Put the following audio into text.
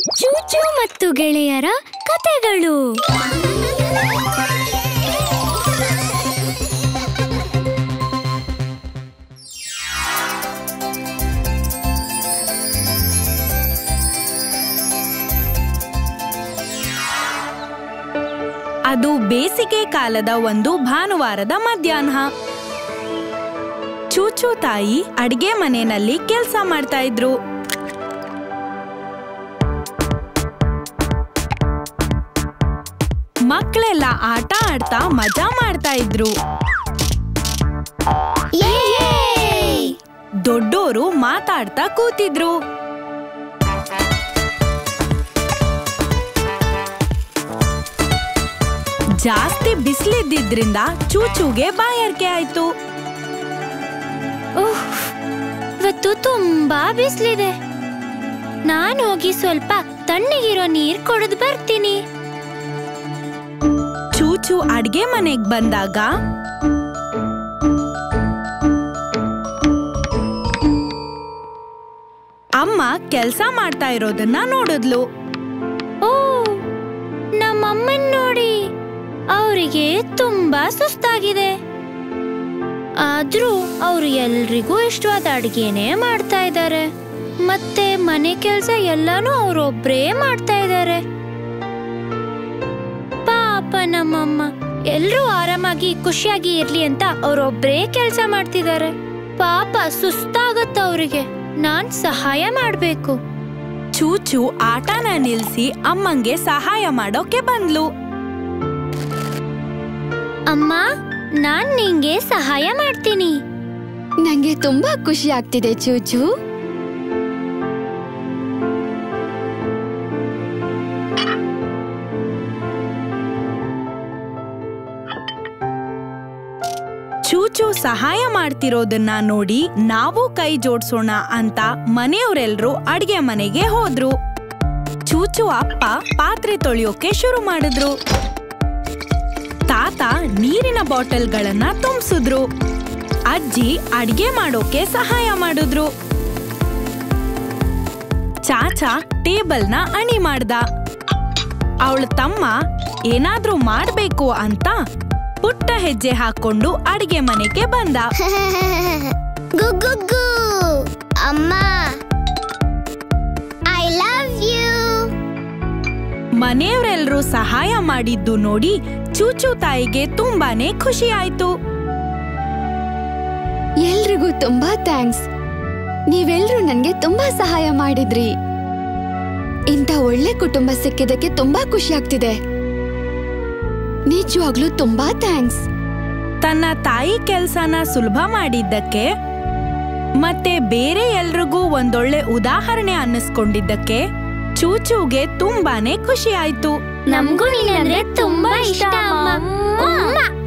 ಚೂಚು ಮತ್ತು ಗೆಳೆಯರ ಕತೆಗಳು ಅದು ಬೇಸಿಗೆ ಕಾಲದ ಒಂದು ಭಾನುವಾರದ ಮಧ್ಯಾಹ್ನ ಚೂಚು ತಾಯಿ ಅಡ್ಗೆ ಮನೆಯಲ್ಲಿ ಕೆಲಸ ಮಾಡ್ತಾ ಇದ್ರು ಮಕ್ಕಳೆಲ್ಲ ಆಟ ಆಡ್ತಾ ಮಜಾ ಮಾಡ್ತಾ ಇದ್ರು ದೊಡ್ಡೋರು ಮಾತಾಡ್ತಾ ಕೂತಿದ್ರು ಜಾಸ್ತಿ ಬಿಸಿಲಿದ್ದಿದ್ರಿಂದ ಚೂಚುಗೆ ಬಾಯಾರಿಕೆ ಆಯ್ತು ಉಫ್, ಇವತ್ತು ತುಂಬಾ ಬಿಸಿಲಿದೆ ನಾನು ಹೋಗಿ ಸ್ವಲ್ಪ ತಣ್ಣಗಿರೋ ನೀರ್ ಕುಡಿದು ಬರ್ತೀನಿ ಚೂಚು ಅಡ್ಗೆ ಮನೆಗ್ ಬಂದಾಗ ಅಮ್ಮ ಕೆಲ್ಸ ಮಾಡ್ತಾ ಇರೋದನ್ನ ನೋಡಿದ್ಲು ಓ ನಮ್ಮಮ್ಮನ್ ನೋಡಿ ಅವರಿಗೆ ತುಂಬಾ ಸುಸ್ತಾಗಿದೆ ಆದ್ರೂ ಅವ್ರು ಎಲ್ರಿಗೂ ಇಷ್ಟವಾದ ಅಡ್ಗೆನೇ ಮಾಡ್ತಾ ಇದ್ದಾರೆ ಮತ್ತೆ ಮನೆ ಕೆಲ್ಸ ಎಲ್ಲಾನು ಅವ್ರೊಬ್ರೇ ಮಾಡ್ತಾ ಇದ್ದಾರೆ ಪಾಪ ನಮ್ಮಮ್ಮ ಎಲ್ರೂ ಆರಾಮಾಗಿ ಖುಷಿಯಾಗಿ ಇರ್ಲಿ ಅಂತ ಅವ್ರೊಬ್ರೇ ಕೆಲ್ಸ ಮಾಡ್ತಿದ್ದಾರೆ ಪಾಪ ಸುಸ್ತಾಗತ್ತ ಅವ್ರಿಗೆ ನಾನ್ ಸಹಾಯ ಮಾಡ್ಬೇಕು ಚೂಚು ಆಟನ ನಿಲ್ಸಿ ಅಮ್ಮಂಗೆ ಸಹಾಯ ಮಾಡೋಕೆ ಬಂದ್ಲು ಅಮ್ಮ ನಾನ್ ನಿಂಗೆ ಸಹಾಯ ಮಾಡ್ತೀನಿ ನಂಗೆ ತುಂಬಾ ಖುಷಿ ಆಗ್ತಿದೆ ಚೂಚು ಚೂಚು ಸಹಾಯ ಮಾಡ್ತಿರೋದನ್ನ ನೋಡಿ ನಾವು ಕೈ ಜೋಡ್ಸೋಣ ಅಂತ ಮನೆಯವರೆಲ್ರೂ ಅಡ್ಗೆ ಮನೆಗೆ ಹೋದ್ರು ಚೂಚು ಅಪ್ಪ ಪಾತ್ರೆ ತೊಳೆಯೋಕೆ ಶುರು ಮಾಡಿದ್ರು ತಾತ ನೀರಿನ ಬಾಟಲ್ಗಳನ್ನ ತುಂಬಿಸಿದ್ರು ಅಜ್ಜಿ ಅಡ್ಗೆ ಮಾಡೋಕೆ ಸಹಾಯ ಮಾಡಿದ್ರು ಚಾಚಾ ಟೇಬಲ್ನ ಅಣಿ ಮಾಡ್ದ ಅವಳ ತಮ್ಮ ಏನಾದ್ರೂ ಮಾಡ್ಬೇಕು ಅಂತ ಪುಟ್ಟ ಹೆಜ್ಜೆ ಹಾಕೊಂಡು ಅಡಿಗೆ ಮನೆಗೆ ಬಂದ ಗುಗ್ಗುಗ್ಗು ಅಮ್ಮ ಐ ಲವ್ ಯು ಮನೆಯವರೆಲ್ಲರೂ ಸಹಾಯ ಮಾಡಿದ್ದು ನೋಡಿ ಚೂಚು ತಾಯಿಗೆ ತುಂಬಾನೇ ಖುಷಿ ಆಯ್ತು ಎಲ್ರಿಗೂ ತುಂಬಾ ಥ್ಯಾಂಕ್ಸ್ ನೀವೆಲ್ರೂ ನನ್ಗೆ ತುಂಬಾ ಸಹಾಯ ಮಾಡಿದ್ರಿ ಇಂಥ ಒಳ್ಳೆ ಕುಟುಂಬ ಸಿಕ್ಕಿದ್ದಕ್ಕೆ ತುಂಬಾ ಖುಷಿ ಆಗ್ತಿದೆ ನಿಜವಾಗ್ಲೂ ತುಂಬಾ ಥ್ಯಾಂಕ್ಸ್ ತನ್ನ ತಾಯಿ ಕೆಲ್ಸನ ಸುಲಭ ಮಾಡಿದ್ದಕ್ಕೆ ಮತ್ತೆ ಬೇರೆ ಎಲ್ರಿಗೂ ಒಂದೊಳ್ಳೆ ಉದಾಹರಣೆ ಅನ್ನಿಸ್ಕೊಂಡಿದ್ದಕ್ಕೆ ಚೂಚುಗೆ ತುಂಬಾನೇ ಖುಷಿ ಆಯ್ತು ನಮಗೂ ನೀನಂದ್ರೆ ತುಂಬಾ ಇಷ್ಟ ಅಮ್ಮ